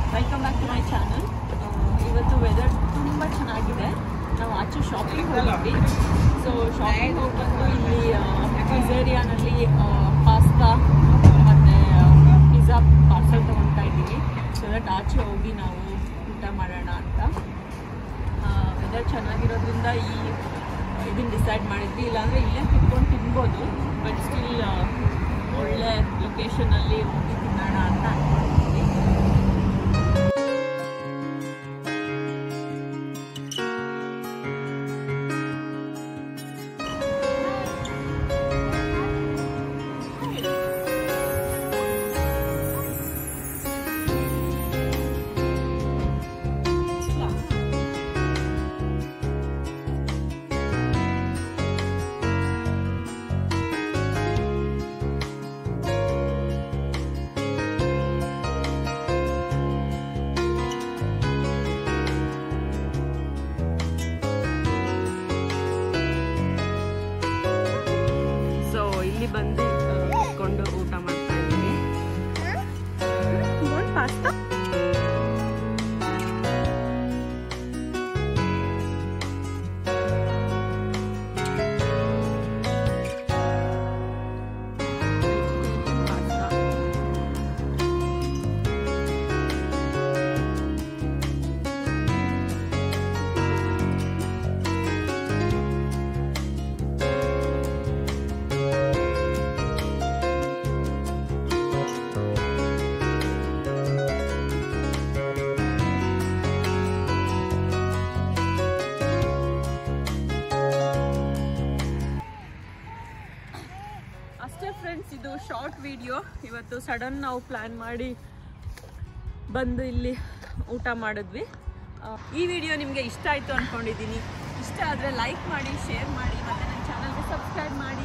welcome back to my channel ಇವತ್ತು weather ತುಂಬ ಚೆನ್ನಾಗಿದೆ ನಾವು ಆಚೆ ಶಾಪಿಂಗ್ ಹೋಗಿದ್ವಿ ಸೊ ಶಾಪಿಂಗ್ ಹೋಗ್ಬಂದು ಇಲ್ಲಿ ಪಿಝೇರಿಯಾನಲ್ಲಿ ಪಾಸ್ತಾ ಮತ್ತು ಪಿಜ್ಜಾ ಪಾರ್ಸಲ್ ತೊಗೊಳ್ತಾ ಇದ್ದೀವಿ ಸೊ ದಟ್ ಆಚೆ ಹೋಗಿ ನಾವು ಊಟ ಮಾಡೋಣ ಅಂತ ವೆದರ್ ಚೆನ್ನಾಗಿರೋದ್ರಿಂದ ಈ ಇದನ್ನು ಡಿಸೈಡ್ ಮಾಡಿದ್ವಿ ಇಲ್ಲಾಂದರೆ ಇಲ್ಲೇ ಕುತ್ಕೊಂಡು ತಿನ್ಬೋದು ಬಟ್ ಸ್ಟಿಲ್ ಒಳ್ಳೆ ಲೊಕೇಶನಲ್ಲಿ ಹೋಗಿ ತಿನ್ನೋಣ ಅಂತ ಅಂದ್ಕೊಂಡಿದ್ವಿ ಸೊ ಇಲ್ಲಿ ಬಂದು ಕುತ್ಕೊಂಡು ಊಟ ಮಾಡ್ತಾ ಇದ್ದೀವಿ ಪಾಸ್ತಾ ಅಷ್ಟೇ ಫ್ರೆಂಡ್ಸ್ ಇದು ಶಾರ್ಟ್ ವಿಡಿಯೋ ಇವತ್ತು ಸಡನ್ ನಾವು ಪ್ಲ್ಯಾನ್ ಮಾಡಿ ಬಂದು ಇಲ್ಲಿ ಊಟ ಮಾಡಿದ್ವಿ ಆ, ಈ ವಿಡಿಯೋ ನಿಮಗೆ ಇಷ್ಟ ಆಯಿತು ಅಂದ್ಕೊಂಡಿದ್ದೀನಿ ಇಷ್ಟ ಆದರೆ ಲೈಕ್ ಮಾಡಿ ಶೇರ್ ಮಾಡಿ ಮತ್ತು ನನ್ನ ಚಾನಲ್ಗೆ ಸಬ್ಸ್ಕ್ರೈಬ್ ಮಾಡಿ